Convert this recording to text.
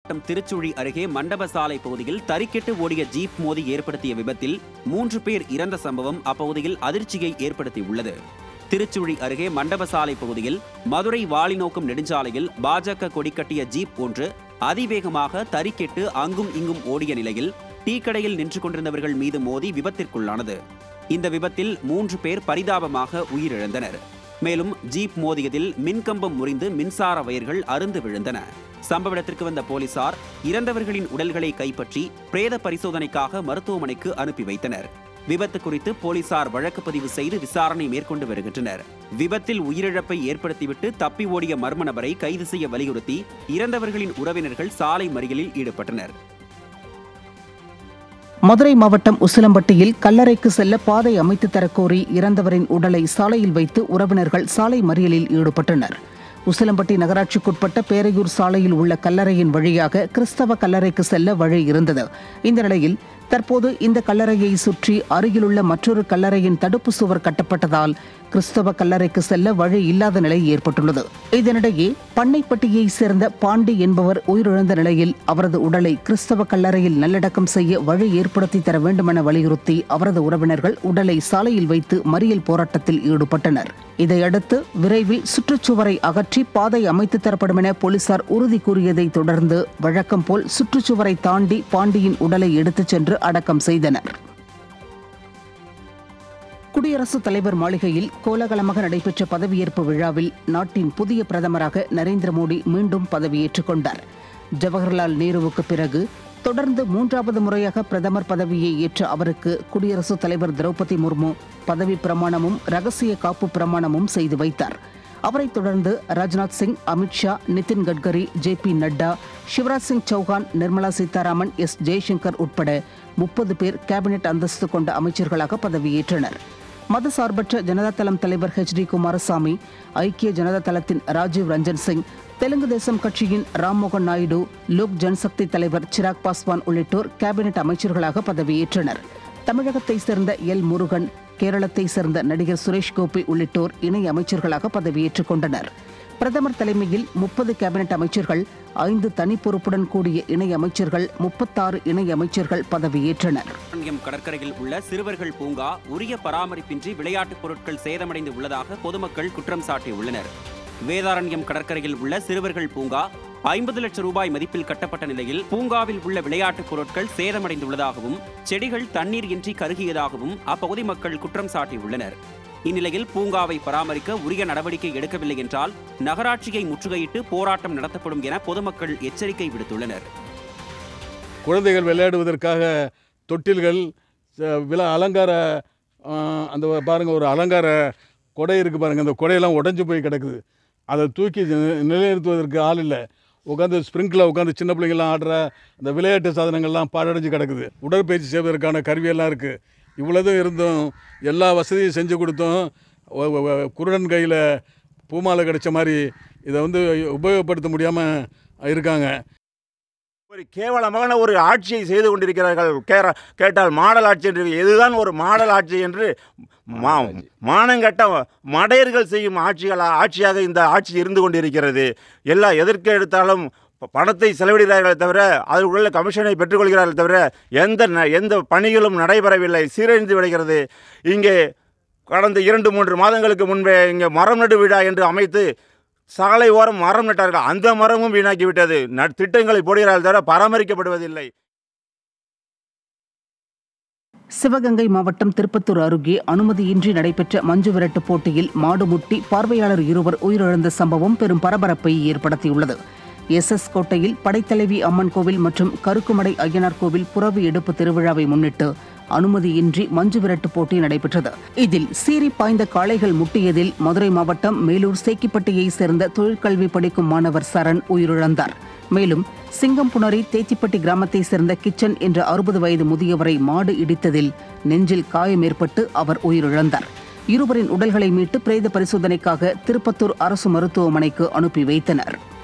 மாவட்டம் திருச்சுழி அருகே மண்டபசாலை பகுதியில் தறிக்கெட்டு ஓடிய ஜீப் மோதி ஏற்படுத்திய விபத்தில் மூன்று பேர் இறந்த சம்பவம் அப்பகுதியில் அதிர்ச்சியை ஏற்படுத்தியுள்ளது திருச்சுழி அருகே மண்டபசாலை பகுதியில் மதுரை வாலிநோக்கும் நெடுஞ்சாலையில் பாஜக கொடி கட்டிய ஜீப் ஒன்று அதிவேகமாக தறிக்கெட்டு அங்கும் இங்கும் ஓடிய நிலையில் டீ கடையில் நின்று கொண்டிருந்தவர்கள் மீது மோதி விபத்திற்குள்ளானது இந்த விபத்தில் மூன்று பேர் பரிதாபமாக உயிரிழந்தனர் மேலும் ஜீப் மோதியதில் மின்கம்பம் முறிந்து மின்சார வயர்கள் அருந்து விழுந்தன சம்பவ இடத்திற்கு வந்த போலீசார் இறந்தவர்களின் உடல்களை கைப்பற்றி பிரேத பரிசோதனைக்காக மருத்துவமனைக்கு அனுப்பி வைத்தனர் விபத்து குறித்து போலீசார் வழக்கு பதிவு செய்து விசாரணை மேற்கொண்டு வருகின்றனர் விபத்தில் உயிரிழப்பை ஏற்படுத்திவிட்டு தப்பி ஓடிய மர்ம நபரை கைது செய்ய வலியுறுத்தி இறந்தவர்களின் உறவினர்கள் சாலை மறியலில் ஈடுபட்டனர் மதுரை மாவட்டம் உசிலம்பட்டியில் கல்லறைக்கு செல்ல பாதை அமைத்து தரக்கோரி இறந்தவரின் உடலை சாலையில் வைத்து உறவினர்கள் சாலை மறியலில் ஈடுபட்டனர் உசிலம்பட்டி நகராட்சிக்குட்பட்ட பேரையூர் சாலையில் உள்ள கல்லறையின் வழியாக கிறிஸ்தவ கல்லறைக்கு செல்ல வழி இருந்தது இந்த நிலையில் தற்போது இந்த கல்லறையை சுற்றி அருகிலுள்ள மற்றொரு கல்லறையின் தடுப்பு சுவர் கட்டப்பட்டதால் கிறிஸ்தவ கல்லறைக்கு செல்ல வழி இல்லாத நிலை ஏற்பட்டுள்ளது இதனிடையே பண்ணைப்பட்டியை சேர்ந்த பாண்டி என்பவர் உயிரிழந்த நிலையில் அவரது உடலை கிறிஸ்தவ கல்லறையில் நல்லடக்கம் செய்ய வழி ஏற்படுத்தி தர வேண்டுமென வலியுறுத்தி அவரது உறவினர்கள் உடலை சாலையில் வைத்து மறியல் போராட்டத்தில் ஈடுபட்டனர் இதையடுத்து விரைவில் சுற்றுச்சுவரை அகற்றி பாதை அமைத்து தரப்படும் என போலீசார் உறுதி கூறியதை தொடர்ந்து வழக்கம் போல் சுற்றுச்சுவரை தாண்டி பாண்டியின் உடலை எடுத்துச் சென்று அடக்கம் செய்தனர் குடியரசுத் தலைவர் மாளிகையில் கோலாகலமாக நடைபெற்ற பதவியேற்பு விழாவில் நாட்டின் புதிய பிரதமராக நரேந்திர மோடி மீண்டும் பதவியேற்றுக் கொண்டார் ஜவஹர்லால் நேருவுக்கு பிறகு தொடர்ந்து மூன்றாவது முறையாக பிரதமர் பதவியை ஏற்ற அவருக்கு குடியரசுத் தலைவர் திரௌபதி முர்மு பதவி பிரமாணமும் ரகசிய காப்பு பிரமாணமும் செய்து வைத்தார் அவரைத் தொடர்ந்து Rajnath Singh Amit Shah Nitin Gadkari J P Nadda Shivraj Singh Chouhan Nirmala Sitharaman S Jaishankar உட்பட முப்பது பேர் கேபினெட் அந்தஸ்து கொண்ட அமைச்சர்களாக பதவியேற்றனர் மதசார்பற்ற ஜனதா தளம் தலைவர் ஹெச் டி குமாரசாமி ஐக்கிய ஜனதா தளத்தின் ராஜீவ் ரஞ்சன் சிங் தெலுங்கு தேசம் கட்சியின் ராம்மோகன் நாயுடு லோக் ஜனசக்தி தலைவர் சிராக் பாஸ்வான் உள்ளிட்டோர் கேபினெட் அமைச்சர்களாக பதவியேற்றனர் தமிழகத்தை சேர்ந்த எல் முருகன் கேரளத்தை சேர்ந்த நடிகர் சுரேஷ் கோபி உள்ளிட்டோர் இணை அமைச்சர்களாக பதவியேற்றுக் கொண்டனர் பிரதமர் தலைமையில் முப்பது கேபினெட் அமைச்சர்கள் ஐந்து தனி பொறுப்புடன் கூடிய இணை அமைச்சர்கள் முப்பத்தாறு இணை அமைச்சர்கள் பதவியேற்றனர் வேதாரண்யம் கடற்கரையில் உள்ள சிறுவர்கள் பூங்கா உரிய பராமரிப்பின்றி விளையாட்டுப் பொருட்கள் சேதமடைந்து உள்ளதாக பொதுமக்கள் குற்றம் சாட்டியுள்ளனர் வேதாரண்யம் கடற்கரையில் உள்ள சிறுவர்கள் பூங்கா ஐம்பது லட்சம் ரூபாய் மதிப்பில் கட்டப்பட்ட நிலையில் பூங்காவில் உள்ள விளையாட்டுப் பொருட்கள் சேதமடைந்துள்ளதாகவும் செடிகள் தண்ணீர் இன்றி கருகியதாகவும் அப்பகுதி மக்கள் குற்றம் சாட்டியுள்ளனர் இந்நிலையில் பூங்காவை பராமரிக்க உரிய நடவடிக்கை எடுக்கவில்லை என்றால் நகராட்சியை முற்றுகையிட்டு போராட்டம் நடத்தப்படும் என பொதுமக்கள் எச்சரிக்கை விடுத்துள்ளனர் குழந்தைகள் விளையாடுவதற்காக தொட்டில்கள் ச- விழா அலங்கார ஆ, அந்த பாருங்கள் ஒரு அலங்கார கொடை இருக்குது பாருங்கள் அந்த கொடையெல்லாம் உடஞ்சி போய் கிடக்குது அதை தூக்கி நி- நிலைநிறுத்துவதற்கு ஆள் இல்லை உட்காந்து ஸ்ப்ரிங்கில் உட்காந்து சின்ன பிள்ளைங்கள்லாம் ஆடுற அந்த விளையாட்டு சாதனங்கள்லாம் பாழடைஞ்சு கிடக்குது உடற்பயிற்சி செய்வதற்கான கருவியெல்லாம் இருக்குது இவ்வளோதும் இருந்தும் எல்லா வசதியும் செஞ்சு கொடுத்தும் ஒ- ஒ- ஒ- குருடன் கையில் பூமாலை கிடைச்ச மாதிரி இதை வந்து உபயோகப்படுத்த முடியாமல் இருக்காங்க ஒரு கேவலமான ஒரு ஆட்சியை செய்து கொண்டிருக்கிறார்கள் கேர கேட்டால் மாடல் ஆட்சி என்று எதுதான் ஒரு மாடல் ஆட்சி என்று மா மானங்கட்ட மடையர்கள் செய்யும் ஆட்சிகளா ஆட்சியாக இந்த ஆட்சி இருந்து கொண்டிருக்கிறது எல்லா எதற்கு எடுத்தாலும் ப- பணத்தை செலவிடுகிறார்களே தவிர அதில் உள்ள கமிஷனை பெற்றுக்கொள்கிறார்கள் தவிர எந்த ந- எந்த பணிகளும் நடைபெறவில்லை சீரழிந்து விடுகிறது இங்கே கடந்த இரண்டு மூன்று மாதங்களுக்கு முன்பே இங்கே மரம் நடு விழா என்று அமைத்து சாலை ஓரம் மரம் நட்டார்கள் அந்த மரமும் வீணாக்கி விட்டது ந- திட்டங்களை போடுகிறார்கள் தவிர பராமரிக்கப்படுவதில்லை சிவகங்கை மாவட்டம் திருப்பத்தூர் அருகே அனுமதியின்றி நடைபெற்ற மஞ்சு விரட்டு போட்டியில் மாடு முட்டி பார்வையாளர் இருவர் உயிரிழந்த சம்பவம் பெரும் பரபரப்பை ஏற்படுத்தியுள்ளது எஸ் எஸ் கோட்டையில் படைத்தலைவி அம்மன் கோவில் மற்றும் கருக்குமடை ஐயனார் கோவில் புறவி எடுப்பு திருவிழாவை முன்னிட்டு அனுமதியின்றி மஞ்சு விரட்டு போட்டி நடைபெற்றது இதில் சீறி பாய்ந்த காளைகள் முட்டியதில் மதுரை மாவட்டம் மேலூர் சேக்கிப்பட்டியைச் சேர்ந்த தொழிற்கல்வி படிக்கும் மாணவர் சரண் உயிரிழந்தார் மேலும் சிங்கம்புணரி தேத்திப்பட்டி கிராமத்தைச் சேர்ந்த கிச்சன் என்ற அறுபது வயது முதியவரை மாடு இடித்ததில் நெஞ்சில் காயம் ஏற்பட்டு அவர் உயிரிழந்தார் இருவரின் உடல்களை மீட்டு பிரேத பரிசோதனைக்காக திருப்பத்தூர் அரசு மருத்துவமனைக்கு அனுப்பி வைத்தனர்